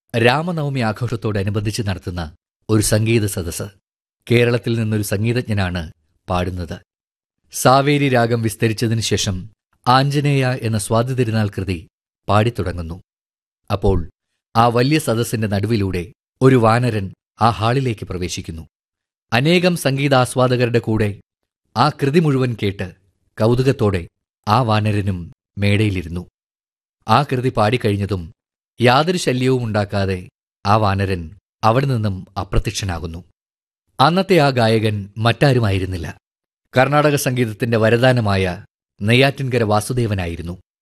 രാമനവമി ആഘോഷത്തോടനുബന്ധിച്ച് നടത്തുന്ന ഒരു സംഗീത സദസ്സ് കേരളത്തിൽ നിന്നൊരു സംഗീതജ്ഞനാണ് പാടുന്നത് സാവേരി രാഗം വിസ്തരിച്ചതിനു ശേഷം ആഞ്ജനേയ എന്ന സ്വാതി തിരുനാൾ കൃതി പാടിത്തുടങ്ങുന്നു അപ്പോൾ ആ വലിയ സദസ്സിന്റെ നടുവിലൂടെ ഒരു വാനരൻ ആ ഹാളിലേക്ക് പ്രവേശിക്കുന്നു അനേകം സംഗീതാസ്വാദകരുടെ കൂടെ ആ കൃതി മുഴുവൻ കേട്ട് കൗതുകത്തോടെ ആ വാനരനും മേടയിലിരുന്നു ആ കൃതി പാടിക്കഴിഞ്ഞതും യാതൊരു ശല്യവും ഉണ്ടാക്കാതെ ആ വാനരൻ അവിടെ നിന്നും അപ്രത്യക്ഷനാകുന്നു അന്നത്തെ ആ ഗായകൻ മറ്റാരുമായിരുന്നില്ല കർണാടക സംഗീതത്തിന്റെ വരദാനമായ നെയ്യാറ്റിൻകര വാസുദേവനായിരുന്നു